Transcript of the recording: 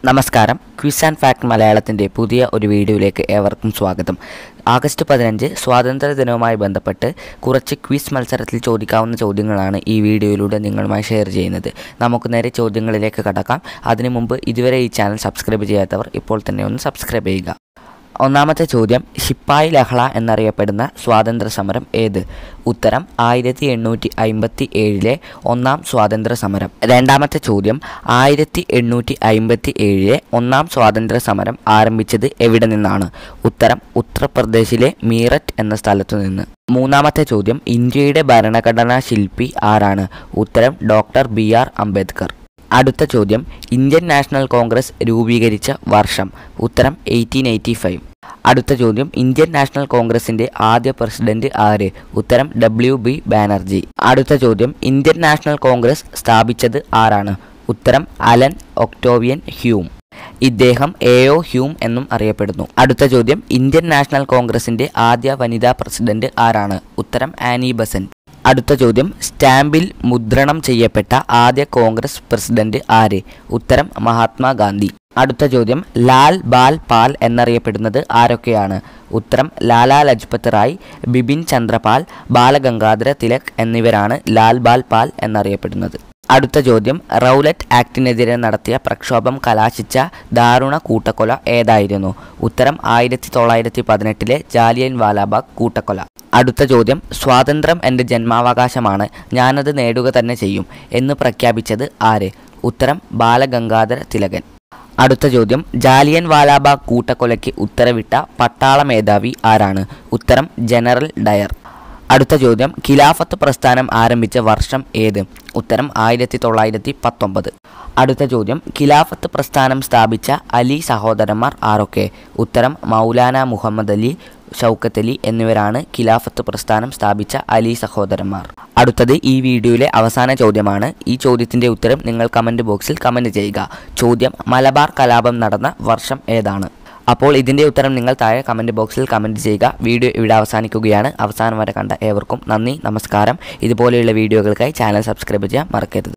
നമസ്കാരം quiz and fact മലയാളത്തിൻ്റെ പുതിയ ഒരു വീഡിയോയിലേക്ക് ഏവർക്കും സ്വാഗതം ആഗസ്റ്റ് പതിനഞ്ച് സ്വാതന്ത്ര്യ ദിനവുമായി ബന്ധപ്പെട്ട് കുറച്ച് ക്വിസ് മത്സരത്തിൽ ചോദിക്കാവുന്ന ചോദ്യങ്ങളാണ് ഈ വീഡിയോയിലൂടെ നിങ്ങളുമായി ഷെയർ ചെയ്യുന്നത് നമുക്ക് നേരെ ചോദ്യങ്ങളിലേക്ക് കടക്കാം അതിനു മുമ്പ് ഇതുവരെ ഈ ചാനൽ സബ്സ്ക്രൈബ് ചെയ്യാത്തവർ ഇപ്പോൾ തന്നെ ഒന്ന് സബ്സ്ക്രൈബ് ചെയ്യുക ഒന്നാമത്തെ ചോദ്യം ശിപ്പായി ലഹള എന്നറിയപ്പെടുന്ന സ്വാതന്ത്ര്യ സമരം ഏത് ഉത്തരം ആയിരത്തി എണ്ണൂറ്റി അമ്പത്തി ഏഴിലെ ഒന്നാം സ്വാതന്ത്ര്യ സമരം രണ്ടാമത്തെ ചോദ്യം ആയിരത്തി എണ്ണൂറ്റി അമ്പത്തി ഏഴിലെ ഒന്നാം സ്വാതന്ത്ര്യ സമരം ആരംഭിച്ചത് എവിടെ നിന്നാണ് ഉത്തരം ഉത്തർപ്രദേശിലെ മീററ്റ് എന്ന സ്ഥലത്തു നിന്ന് മൂന്നാമത്തെ ചോദ്യം ഇന്ത്യയുടെ ഭരണഘടനാ ശില്പി ആരാണ് ഉത്തരം ഡോക്ടർ ബി ആർ അംബേദ്കർ അടുത്ത ചോദ്യം ഇന്ത്യൻ നാഷണൽ കോൺഗ്രസ് രൂപീകരിച്ച വർഷം ഉത്തരം എയ്റ്റീൻ എയ്റ്റി ഫൈവ് അടുത്ത ചോദ്യം ഇന്ത്യൻ നാഷണൽ കോൺഗ്രസിന്റെ ആദ്യ പ്രസിഡന്റ് ആര് ഉത്തരം ഡബ്ല്യു ബി ബാനർജി അടുത്ത ചോദ്യം ഇന്ത്യൻ നാഷണൽ കോൺഗ്രസ് സ്ഥാപിച്ചത് ആരാണ് ഉത്തരം അലൻ ഒക്ടോവിയൻ ഹ്യൂം ഇദ്ദേഹം എയോ ഹ്യൂം എന്നും അറിയപ്പെടുന്നു അടുത്ത ചോദ്യം ഇന്ത്യൻ നാഷണൽ കോൺഗ്രസിന്റെ ആദ്യ വനിതാ പ്രസിഡന്റ് ആരാണ് ഉത്തരം ആനി ബസന്റ് അടുത്ത ചോദ്യം സ്റ്റാമ്പിൽ മുദ്രണം ചെയ്യപ്പെട്ട ആദ്യ കോൺഗ്രസ് പ്രസിഡന്റ് ആര് ഉത്തരം മഹാത്മാഗാന്ധി അടുത്ത ചോദ്യം ലാൽ ബാൽ പാൽ എന്നറിയപ്പെടുന്നത് ആരൊക്കെയാണ് ഉത്തരം ലാലാ ലജ്പത് റായ് ബിപിൻ ചന്ദ്രപാൽ ബാലഗംഗാധര തിലക് എന്നിവരാണ് ലാൽ ബാൽ പാൽ എന്നറിയപ്പെടുന്നത് അടുത്ത ചോദ്യം റൗലറ്റ് ആക്ടിനെതിരെ നടത്തിയ പ്രക്ഷോഭം കലാശിച്ച ദാരുണ കൂട്ടക്കൊല ഏതായിരുന്നു ഉത്തരം ആയിരത്തി തൊള്ളായിരത്തി പതിനെട്ടിലെ ജാലിയൻ വാലാബാഗ് കൂട്ടക്കൊല അടുത്ത ചോദ്യം സ്വാതന്ത്ര്യം എൻ്റെ ജന്മാവകാശമാണ് ഞാനത് നേടുക തന്നെ ചെയ്യും എന്ന് പ്രഖ്യാപിച്ചത് ആര് ഉത്തരം ബാലഗംഗാധര തിലകൻ അടുത്ത ചോദ്യം ജാലിയൻ വാലാബാഗ് കൂട്ടക്കൊലയ്ക്ക് ഉത്തരവിട്ട പട്ടാള മേധാവി ആരാണ് ഉത്തരം ജനറൽ ഡയർ അടുത്ത ചോദ്യം ഖിലാഫത്ത് പ്രസ്ഥാനം ആരംഭിച്ച വർഷം ഏത് ഉത്തരം ആയിരത്തി തൊള്ളായിരത്തി പത്തൊമ്പത് അടുത്ത ചോദ്യം ഖിലാഫത്ത് പ്രസ്ഥാനം സ്ഥാപിച്ച അലി സഹോദരന്മാർ ആരൊക്കെ ഉത്തരം മൗലാന മുഹമ്മദ് അലി ഷൗക്കത്ത് അലി എന്നിവരാണ് ഖിലാഫത്ത് പ്രസ്ഥാനം സ്ഥാപിച്ച അലി സഹോദരന്മാർ അടുത്തത് ഈ വീഡിയോയിലെ അവസാന ചോദ്യമാണ് ഈ ചോദ്യത്തിൻ്റെ ഉത്തരം നിങ്ങൾ കമൻറ്റ് ബോക്സിൽ കമൻറ്റ് ചെയ്യുക ചോദ്യം മലബാർ കലാപം നടന്ന വർഷം ഏതാണ് അപ്പോൾ ഇതിൻ്റെ ഉത്തരം നിങ്ങൾ താഴെ കമൻറ്റ് ബോക്സിൽ കമൻറ്റ് ചെയ്യുക വീഡിയോ ഇവിടെ അവസാനിക്കുകയാണ് അവസാനം വരെ കണ്ട ഏവർക്കും നന്ദി നമസ്കാരം ഇതുപോലെയുള്ള വീഡിയോകൾക്കായി ചാനൽ സബ്സ്ക്രൈബ് ചെയ്യാൻ മറക്കരുത്